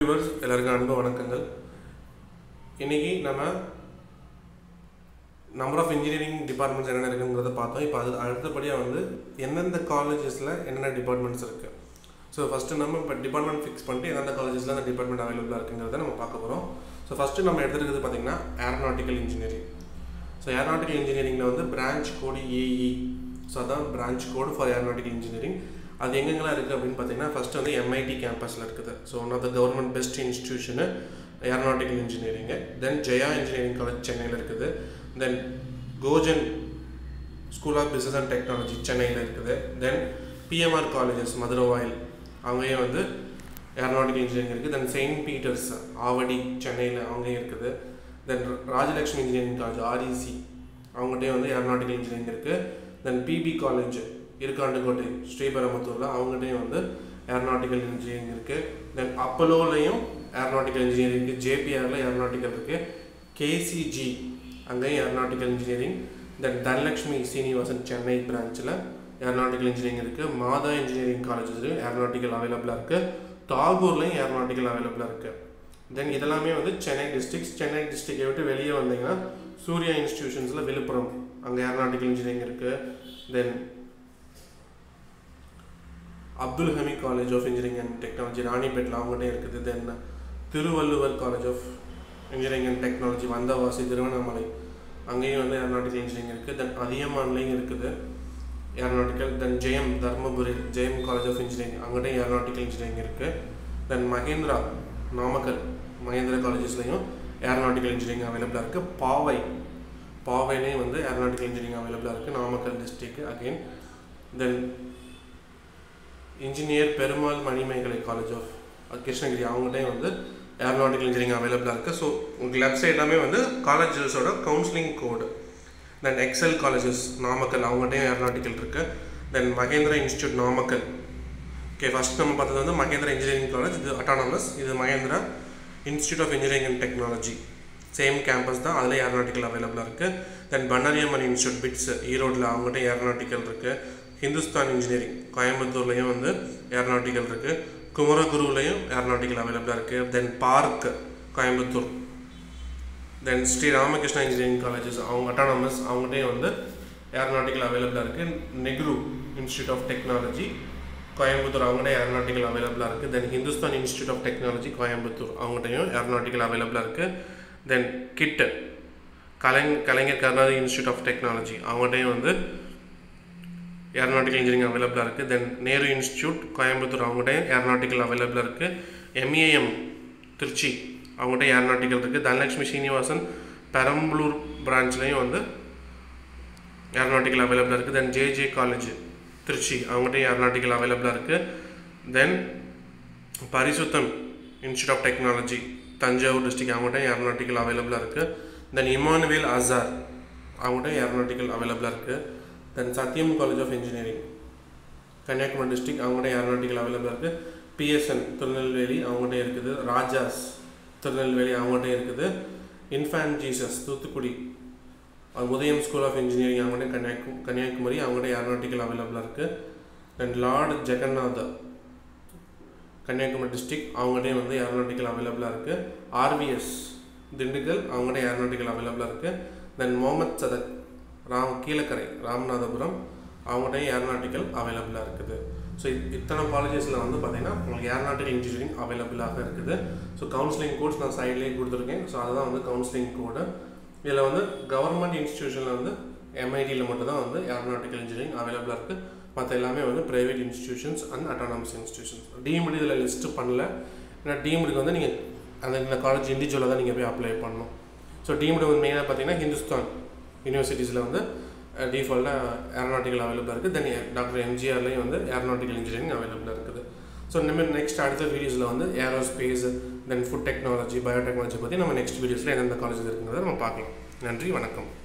viewers எல்லாருக்கும் அன்பு வணக்கங்கள் இன்னைக்கு நம்ம நம்பர் ஆஃப் இன்ஜினியரிங் டிபார்ட்மெண்ட்ஸ் என்னென்ன இருக்குங்கிறத பார்த்தோம் இப்போ அது அடுத்தபடியாக வந்து எந்தெந்த காலேஜஸில் என்னென்ன டிபார்ட்மெண்ட்ஸ் இருக்குது ஸோ ஃபஸ்ட்டு நம்ம இப்போ டிபார்ட்மெண்ட் ஃபிக்ஸ் பண்ணிட்டு எந்தெந்த காலேஜஸில் அந்த டிபார்ட்மெண்ட் அவைலபிளாக இருக்குங்கிறத நம்ம பார்க்க போகிறோம் ஸோ ஃபஸ்ட்டு நம்ம எடுத்துருக்கிறது பார்த்திங்கன்னா ஏரோநாட்டிக்கல் இன்ஜினியரிங் ஸோ ஏரோநாட்டிக்கல் இன்ஜினியரிங்கில் வந்து பிரான்ச் கோடு ஏஇ ஸோ அதான் branch code for aeronautical engineering அது எங்கெங்கெல்லாம் இருக்குது அப்படின்னு பார்த்தீங்கன்னா ஃபஸ்ட்டு வந்து எம்ஐடி கேம்பஸில் இருக்குது so one of the government best institution aeronautical இன்ஜினியரிங்கு தென் ஜெயா இன்ஜினியரிங் காலேஜ் சென்னையில் இருக்குது தென் கோஜன் school of business and technology சென்னையில் இருக்குது தென் பிஎம்ஆர் காலேஜஸ் மதுரவாயில் அங்கேயும் வந்து ஏரோநாட்டிக்கல் இன்ஜினியரிங் இருக்குது தென் செயின்ட் பீட்டர்ஸ் ஆவடி சென்னையில் அங்கேயும் இருக்குது then Rajalakshmi engineering college REC அவங்ககிட்டயும் வந்து ஏரோநாட்டிக்கல் இன்ஜினியரிங் இருக்குது தென் பிபி காலேஜ் இருக்காண்டுக்கோட்டை ஸ்ரீபெரும்புத்தூரில் அவங்ககிட்டயும் வந்து ஏரோநாட்டிக்கல் இன்ஜினியரிங் இருக்குது தென் அப்பலோலையும் ஏரோநாட்டிக்கல் இன்ஜினியரிங் இருக்குது ஜேபிஆரில் ஏரோநாட்டிக்கல் இருக்குது கேசிஜி அங்கேயும் aeronautical engineering then Dhanalakshmi Srinivasan Chennai பிரான்ச்சில் ஏரோநாட்டிக்கல் இன்ஜினியரிங் இருக்குது மாதா இன்ஜினியரிங் காலேஜஸ்லையும் ஏரோநாட்டிக்கல் அவைலபிளாக இருக்குது தாகூர்லையும் ஏரோநாட்டிக்கல் அவைலபிளாக இருக்குது தென் இதெல்லாமே வந்து சென்னை டிஸ்ட்ரிக்ஸ் சென்னை டிஸ்ட்ரிக்டை விட்டு வெளியே வந்தீங்கன்னா சூர்யா இன்ஸ்டிடியூஷன்ஸில் விழுப்புரம் அங்கே ஏரோநாட்டிக்கல் இன்ஜினியரிங் இருக்குது then Abdul Hameed college of engineering and technology ராணிப்பேட்டில் அவங்ககிட்ட இருக்குது then Thiruvalluvar college of engineering and technology Vandavasi Tiruvannamalai அங்கேயும் வந்து ஏரோநாட்டிக்கல் இன்ஜினியரிங் இருக்குது தென் அதியமான்லேயும் இருக்குது aeronautical then Jayam Dharmapuri Jayam college of engineering அங்கேயும் ஏரோநாட்டிக்கல் இன்ஜினியரிங் இருக்குது தென் மகேந்திரா நாமக்கல் மகேந்திரா காலேஜஸ்லையும் ஏரோநாட்டிக்கல் இன்ஜினியரிங் அவைலபிளாக இருக்குது பாவை பாவையிலையும் வந்து ஏரோநாட்டிக்கல் இன்ஜினியரிங் அவைலபிளாக இருக்குது Namakkal district again then engineer Perumal Manimekalai college of Krishnagiri அவங்ககிட்டயும் வந்து ஏரோநாட்டிக்கல் இன்ஜினியரிங் அவைலபிளாக இருக்குது ஸோ உங்களுக்கு லெஃப்ட் சைட் எல்லாமே வந்து காலேஜஸோட counselling code then Excel colleges Namakkal அவங்ககிட்டயும் ஏரோநாட்டிக்கல் இருக்குது then Mahendra institute Namakkal okay first நம்ம பார்த்தது வந்து மகேந்திரா இன்ஜினியரிங் காலேஜ் இது அட்டானமஸ் இது Mahendra institute of engineering and technology same campus தான் அதில் ஏரோநாட்டிக்கல் அவைலபிளாக இருக்குது தென் பன்னரியம்மன் இன்ஸ்டியூட் பிட்ஸ் ஈரோட்டில் அவங்ககிட்ட ஏரோநாட்டிக்கல் இருக்குது ஹிந்துஸ்தான் இன்ஜினியரிங் கோயம்புத்தூர்லேயும் வந்து ஏரோநாட்டிக்கல் இருக்குது குமரகுருவிலையும் ஏரோநாட்டிக்கல் அவைலபிளாக இருக்குது then Park Coimbatore then Sri Ramakrishna engineering colleges அவங்க அட்டானமஸ் அவங்ககிட்டயும் வந்து ஏரோநாட்டிக்கல் அவைலபிளாக இருக்குது Nehru institute of technology Coimbatore அவங்ககிட்ட ஏரோநாட்டிக்கல் அவைலபிளாக இருக்குது then Hindusthan institute of technology Coimbatore அவங்ககிட்டயும் ஏரோநாட்டிக்கல் அவைலபிளாக இருக்குது தென் கிட் கலைஞ Kalaignar Karunanidhi institute of technology அவங்ககிட்டயும் வந்து ஏரோநாட்டிக்கல் இன்ஜினியரிங் அவைலபிளாக இருக்குது தென் நேரு இன்ஸ்டியூட் கோயம்புத்தூர் அவங்ககிட்டயும் ஏரோநாட்டிக்கல் அவைலபிளாக இருக்குது எம்ஏஎம் திருச்சி அவங்ககிட்ட ஏரோநாட்டிக்கல் இருக்குது தனலட்சுமி சீனிவாசன் பெரம்பலூர் பிரான்ச்லேயும் வந்து ஏரோநாட்டிக்கல் அவைலபிளாக இருக்குது தென் ஜேஜே காலேஜ் திருச்சி அவங்ககிட்ட ஏரோநாட்டிக்கல் அவைலபிளாக இருக்குது then Parisutham institute of technology Thanjavur district அவங்ககிட்ட ஏரோநாட்டிக்கல் அவைலபிளாக இருக்குது தென் இமானுவேல் அசார் அவங்ககிட்ட ஏரோநாட்டிக்கல் அவைலபிளாக இருக்குது then Sathyam college of engineering Kanyakumari district அவங்ககிட்ட ஏரோநாட்டிக்கல் அவைலபிளாக இருக்குது பிஎஸ்என் திருநெல்வேலி அவங்ககிட்ட இருக்குது ராஜாஸ் திருநெல்வேலி அவங்ககிட்ட இருக்குது இன்ஃபேன் ஜீசஸ் தூத்துக்குடி உதயம் ஸ்கூல் ஆஃப் இன்ஜினியரிங் அவங்ககிட்ட கன்னியாகு கன்னியாகுமரி அவங்ககிட்ட ஏரோநாட்டிக்கல் அவைலபிளாக இருக்குது then Lord Jegannath Kanyakumari district அவங்ககிட்டயும் வந்து ஏரோநாட்டிக்கல் அவைலபிளாக இருக்குது ஆர்விஎஸ் திண்டுக்கல் அவங்ககிட்ட ஏரோநாட்டிக்கல் அவைலபிளாக இருக்குது தென் முகமது சதக் ராம் கீழக்கரை ராமநாதபுரம் அவங்ககிட்டயும் ஏரோநாட்டிக்கல் அவைலபிளாக இருக்குது ஸோ இத்தனை காலேஜஸில் வந்து பார்த்தீங்கன்னா உங்களுக்கு ஏரோநாட்டிக்கல் இன்ஜினியரிங் அவைலபிளாக இருக்குது ஸோ கவுன்சிலிங் கோட்ஸ் நான் சைட்லேயே கொடுத்துருக்கேன் ஸோ அதுதான் வந்து கவுன்சிலிங் கோடு இதில் வந்து கவர்மெண்ட் இன்ஸ்டியூஷனில் வந்து எம்ஐடியில் மட்டும்தான் வந்து ஏரோநாட்டிக்கல் இன்ஜினியரிங் அவைலபிளாக இருக்குது மற்ற எல்லாமே வந்து private institutions and autonomous institutions deemed இதில் லிஸ்ட்டு பண்ணல ஏன்னா டீம்டுக்கு வந்து நீங்கள் அந்த இந்த காலேஜ் இண்டிவிஜுவலாக தான் நீங்கள் போய் அப்ளை பண்ணணும் ஸோ டீம்டு வந்து மெயினாக பார்த்தீங்கன்னா ஹிந்துஸ்தான் யூனிவர்சிட்டிஸில் வந்து டிஃபால்ட்டாக ஏரோநாட்டிக்கல் அவைலபிளாக இருக்குது தென் டாக்டர் எம்ஜிஆர்லேயும் வந்து ஏரோநாட்டிக்கல் இன்ஜினியரிங் அவைலபிளாக இருக்குது ஸோ இனிமேல் நெக்ஸ்ட் அடுத்த வீடியோஸில் வந்து aerospace then food technology biotechnology பற்றி நம்ம நெக்ஸ்ட் வீடியோஸில் எந்தெந்த காலேஜ் இருக்குங்கிறத நம்ம பார்க்கலாம் நன்றி வணக்கம்